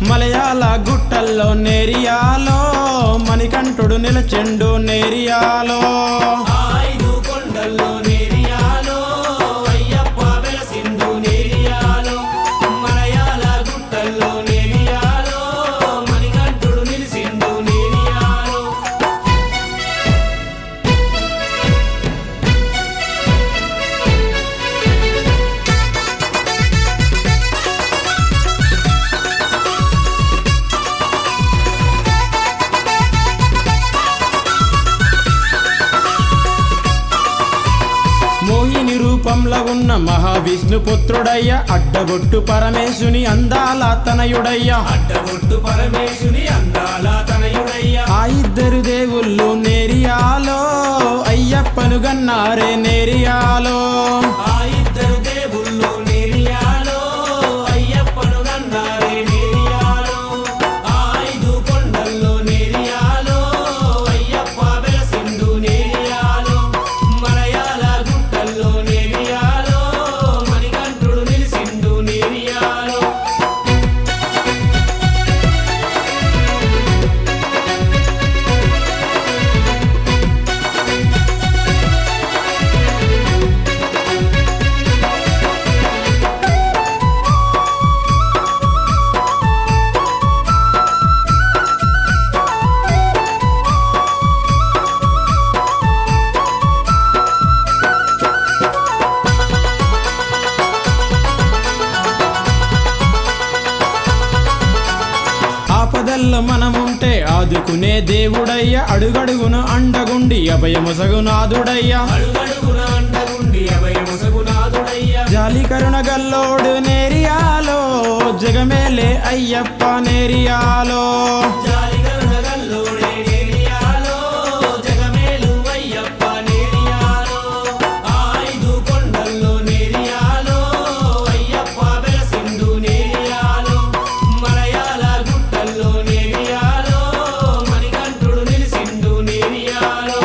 మలయాళ గుట్టల్లో నేరియాలో మణికంఠుడు నిలచెండు నేరియాలో ఐదు కొండల్లో నేరియాలో అయ్యప్ప వెలసిందు నేరియాలో మలయాళ గుట్టల్లో నేరియాలో మణికంఠుడు నిలిసిండు నేరియాలో మోహిని రూపంలో ఉన్న మహావిష్ణు పుత్రుడయ్య అడ్డగొట్టు పరమేశుని అందాల తనయుడయ్య అడ్డగొట్టు పరమేశుని అందాల తనయుడయ్య ఆ ఇద్దరు దేవుళ్ళు నేరియాలో అయ్యప్పను గన్నారే నేరియాలో ఆ ఇద్దరు దేవుళ్ళు నేరియాలో అయ్యప్పను గన్నారే నేరియాలో ఆ ఐదు కొండల్లో నేరియాలో అయ్యప్ప వెలసిండు నేరియాలో మలయాళ గుట్టల్లో నేరియాలో మణికంఠుడు నిలిసిండు నేరియాలో ఆపదల్లో మనముంటే ఆదుకునే దేవుడయ్య అడుగడుగున అండగుండి అభయముసగునాథుడయ్య అడుగడుగున అండగుండి అభయముసగునాథుడయ్య జాలి కరుణ గల్లోడు నేరియాలో జగమేలే అయ్యప్ప నేరియాలో జాలిగరుడగల్లోడే నేరియాలో జగమేలు అయ్యప్ప నేరియాలో ఆ ఐదు కొండల్లో నేరియాలో అయ్యప్ప వెలసిండు నేరియాలో మలయాళ గుట్టల్లో నేరియాలో మణికంఠుడు నిలిసిండు నేరియాలో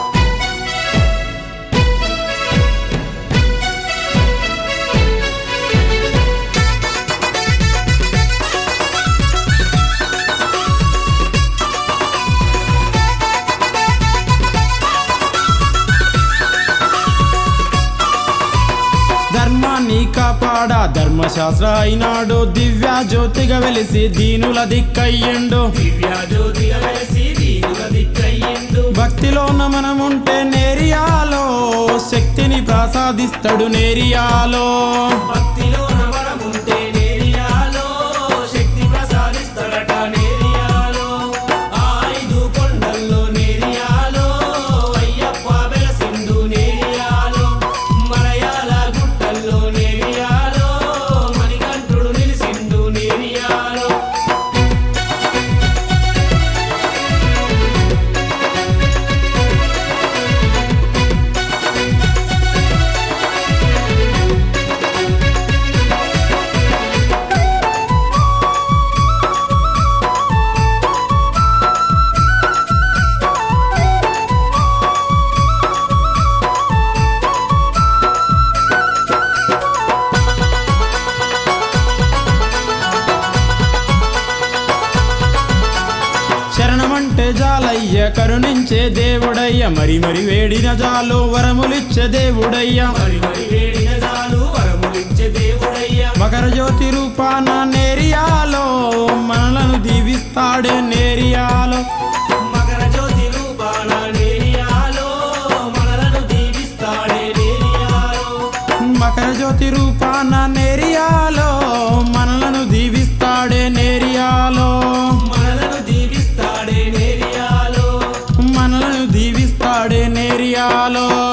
ధర్మాన్ని కాపాడ ధర్మశాస్త్ర అయినాడు దివ్య జ్యోతిగా వెలిసి దీనుల దిక్కయ్యండు దివ్య జ్యోతిగా వెలసి దీనుల దిక్కయ్యిండు భక్తిలోన మనముంటే నేరియాలో శక్తిని ప్రసాదిస్తాడు నేరియాలో భక్తిలోన మనముంటే నేరియాలో శక్తి ప్రసాదిస్తాడట నేరియాలో ఆ ఐదు కొండల్లో నేరియాలో అయ్యప్ప వెలసిండు నేరియాలో మలయాళ గుట్టల్లో నేరియాలో మణికంఠుడు నిలిసిండు నేరియాలో శరణమంటే జాలయ్య కరుణించే దేవుడయ్య మరి మరి వేడిన జాలు వరములిచ్చే దేవుడయ్య మరి మరి వేడిన చాలు వరములిచ్చే దేవుడయ్య మకర జ్యోతి రూపాన నేరియాలో మనలను దీవిస్తాడే నేరియాలో మకర జ్యోతి రూపాన నేరియాలో మనలను దీవిస్తాడే నేరియాలో మకర జ్యోతి రూపాన నేరియాలో మనలను దీవిస్తాడే నేరియాలో మనలను దీవిస్తాడే నేరియాలో మనలను దీవిస్తాడే నేరియాలో